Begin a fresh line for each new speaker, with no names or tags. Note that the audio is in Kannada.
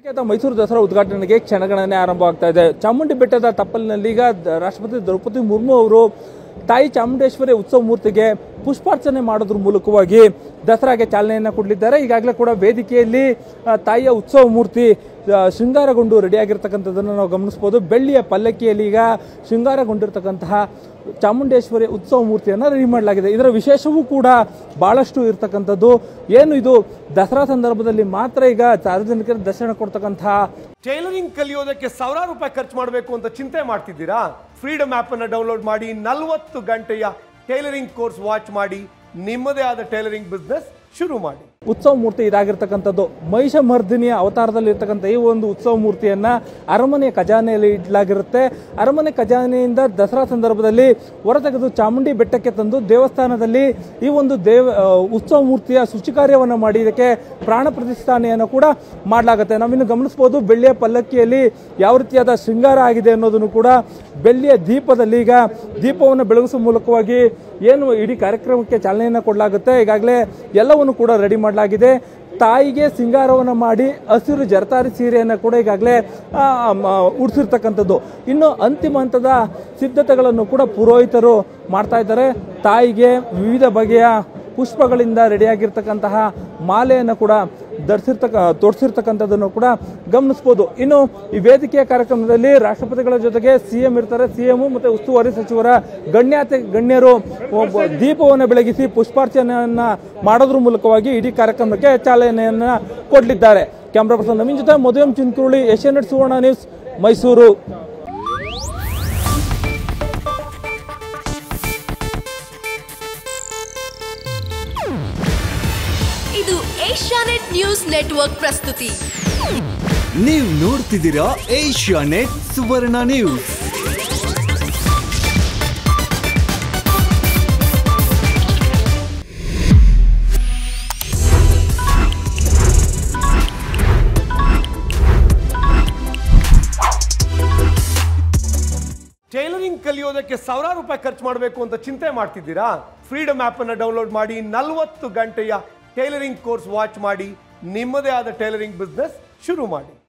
ಕೇತ ಮೈಸೂರು ದಸರಾ ಉದ್ಘಾಟನೆಗೆ ಕ್ಷಣಗಣನೆ ಆರಂಭ ಆಗ್ತಾ ಇದೆ ಚಾಮುಂಡಿ ಬೆಟ್ಟದ ತಪ್ಪಲಿನಲ್ಲಿ ಈಗ ದ- ರಾಷ್ಟ್ರಪತಿ ದ್ರೌಪದಿ ಮುರ್ಮು ಅವರು ತಾಯಿ ಚಾಮುಂಡೇಶ್ವರಿ ಉತ್ಸವ ಮೂರ್ತಿಗೆ ಪುಷ್ಪಾರ್ಚನೆ ಮಾಡೋದ್ರ ಮೂಲಕವಾಗಿ ದಸರಾಗೆ ಚಾಲನೆಯನ್ನು ಕೊಡಲಿದ್ದಾರೆ ಈಗಾಗಲೇ ಕೂಡ ವೇದಿಕೆಯಲ್ಲಿ ಆ, ತಾಯಿಯ ಉತ್ಸವ ಮೂರ್ತಿ ಆ, ಶೃಂಗಾರಗೊಂಡು ರೆಡಿಯಾಗಿರ್ತಕ್ಕಂಥದ್ದನ್ನು ನಾವು ಗಮನಿಸ್ಬೋದು ಬೆಳ್ಳಿಯ ಪಲ್ಲಕ್ಕಿಯಲ್ಲಿ ಈಗ ಶೃಂಗಾರಗೊಂಡಿರ್ತಕ್ಕಂತಹ ಚಾಮುಂಡೇಶ್ವರಿ ಉತ್ಸವ ಮೂರ್ತಿಯನ್ನು ರೆಡಿ ಮಾಡಲಾಗಿದೆ ಇದರ ವಿಶೇಷವೂ ಕೂಡ ಬಹಳಷ್ಟು ಇರತಕ್ಕಂಥದ್ದು ಏನು ಇದು ದಸರಾ ಸಂದರ್ಭದಲ್ಲಿ ಮಾತ್ರ ಈಗ ಸಾರ್ವಜನಿಕರ ದರ್ಶನ ಕೊಡ್ತಕ್ಕಂತಹ
ಟೈಲರಿಂಗ್ ಕಲಿಯೋದಕ್ಕೆ ಸಾವಿರಾರು ರೂಪಾಯಿ ಖರ್ಚು ಮಾಡಬೇಕು ಅಂತ ಚಿಂತೆ ಮಾಡ್ತಿದ್ದೀರಾ ಫ್ರೀಡಮ್ ಆಪ್ ಅನ್ನು ಡೌನ್ಲೋಡ್ ಮಾಡಿ ನಲವತ್ತು ಗಂಟೆಯ ಟೈಲರಿಂಗ್ ಕೋರ್ಸ್ ವಾಚ್ ಮಾಡಿ ನಿಮ್ಮದೇ ಆದ ಟೈಲರಿಂಗ್ ಬಿಸ್ನೆಸ್ ಶುರು ಮಾಡಿ
ಉತ್ಸವ ಮೂರ್ತಿ ಇದಾಗಿರ್ತಕ್ಕಂಥದ್ದು ಮಹಿಷಮರ್ದಿನಿಯ ಅವತಾರದಲ್ಲಿ ಇರ್ತಕ್ಕಂಥ ಈ ಒಂದು ಉತ್ಸವ ಮೂರ್ತಿಯನ್ನ ಅರಮನೆಯ ಖಜಾನೆಯಲ್ಲಿ ಇಡಲಾಗಿರುತ್ತೆ ಅರಮನೆ ಖಜಾನೆಯಿಂದ ದಸರಾ ಸಂದರ್ಭದಲ್ಲಿ ಹೊರತೆಗೆದು ಚಾಮುಂಡಿ ಬೆಟ್ಟಕ್ಕೆ ತಂದು ದೇವಸ್ಥಾನದಲ್ಲಿ ಈ ಒಂದು ದೇವ ಆ, ಉತ್ಸವ ಮೂರ್ತಿಯ ಶುಚಿ ಕಾರ್ಯವನ್ನು ಮಾಡಿ ಇದಕ್ಕೆ ಪ್ರಾಣ ಪ್ರತಿಷ್ಠಾನೆಯನ್ನು ಕೂಡ ಮಾಡಲಾಗುತ್ತೆ ನಾವಿನ್ನು ಗಮನಿಸಬಹುದು ಬೆಳ್ಳಿಯ ಪಲ್ಲಕ್ಕಿಯಲ್ಲಿ ಯಾವ ರೀತಿಯಾದ ಶೃಂಗಾರ ಆಗಿದೆ ಅನ್ನೋದನ್ನು ಕೂಡ ಬೆಳ್ಳಿಯ ದೀಪದಲ್ಲಿ ಈಗ ದೀಪವನ್ನು ಬೆಳಗಿಸುವ ಮೂಲಕವಾಗಿ ಏನು ಇಡೀ ಕಾರ್ಯಕ್ರಮಕ್ಕೆ ಚಾಲನೆಯನ್ನು ಕೊಡಲಾಗುತ್ತೆ ಈಗಾಗಲೇ ಎಲ್ಲವನ್ನು ಕೂಡ ರೆಡಿ ಮಾಡಲಾಗಿದೆ ತಾಯಿಗೆ ಸಿಂಗಾರವನ್ನು ಮಾಡಿ ಹಸಿರು ಜರತಾರಿ ಸೀರೆಯನ್ನು ಕೂಡ ಈಗಾಗಲೇ ಆ, ಮ, ಉಡ್ಸಿರ್ತಕ್ಕಂಥದ್ದು ಇನ್ನು ಅಂತಿಮ ಹಂತದ ಸಿದ್ಧತೆಗಳನ್ನು ಕೂಡ ಪುರೋಹಿತರು ಮಾಡ್ತಾ ಇದ್ದಾರೆ ತಾಯಿಗೆ ವಿವಿಧ ಬಗೆಯ ಪುಷ್ಪಗಳಿಂದ ರೆಡಿಯಾಗಿರ್ತಕ್ಕಂತಹ ಮಾಲೆಯನ್ನು ಕೂಡ ಧರಿಸಿರ್ತಕ್ಕ ತೊಡಿಸಿರ್ತಕ್ಕಂಥದ್ದನ್ನು ಕೂಡ ಗಮನಿಸ್ಬೋದು ಇನ್ನು ಈ ವೇದಿಕೆಯ ಕಾರ್ಯಕ್ರಮದಲ್ಲಿ ರಾಷ್ಟ್ರಪತಿಗಳ ಜೊತೆಗೆ ಸಿಎಂ ಇರ್ತಾರೆ ಸಿಎಂ ಮತ್ತೆ ಉಸ್ತುವಾರಿ ಸಚಿವರ ಗಣ್ಯಾತಿ ಗಣ್ಯರು ಒಬ್ಬ ದೀಪವನ್ನು ಬೆಳಗಿಸಿ ಪುಷ್ಪಾರ್ಚನೆಯನ್ನ ಮಾಡೋದ್ರ ಮೂಲಕವಾಗಿ ಇಡೀ ಕಾರ್ಯಕ್ರಮಕ್ಕೆ ಚಾಲನೆಯನ್ನ ಕೊಡಲಿದ್ದಾರೆ ಕ್ಯಾಮ್ರಾ ಪರ್ಸನ್ ನವೀನ್ ಜೊತೆ ಮಧುಎಂ ಚಿನ್ಕುರುಳಿ ಏಷ್ಯಾನೆಟ್ ಸುವರ್ಣ ನ್ಯೂಸ್ ಮೈಸೂರು
ಇದು ಏಷ್ಯಾನೆಟ್ ನ್ಯೂಸ್ ನೆಟ್ವರ್ಕ್ ಪ್ರಸ್ತುತಿ
ನೀವು ನೋಡ್ತಿದ್ದೀರಾ Asianet Suvarna news
tailoring ಕಲಿಯೋದಕ್ಕೆ ಸಾವಿರಾರು ರೂಪಾಯಿ ಖರ್ಚು ಮಾಡಬೇಕು ಅಂತ ಚಿಂತೆ ಮಾಡ್ತಿದ್ದೀರಾ ಫ್ರೀಡಮ್ ಆಪ್ ಅನ್ನು ಡೌನ್ಲೋಡ್ ಮಾಡಿ ನಲವತ್ತು ಗಂಟೆಯ ಟೈಲರಿಂಗ್ ಕೋರ್ಸ್ ವಾಚ್ ಮಾಡಿ ನಿಮ್ಮದೇ ಆದ ಟೈಲರಿಂಗ್ ಬಿಸ್ನೆಸ್ ಶುರು ಮಾಡಿ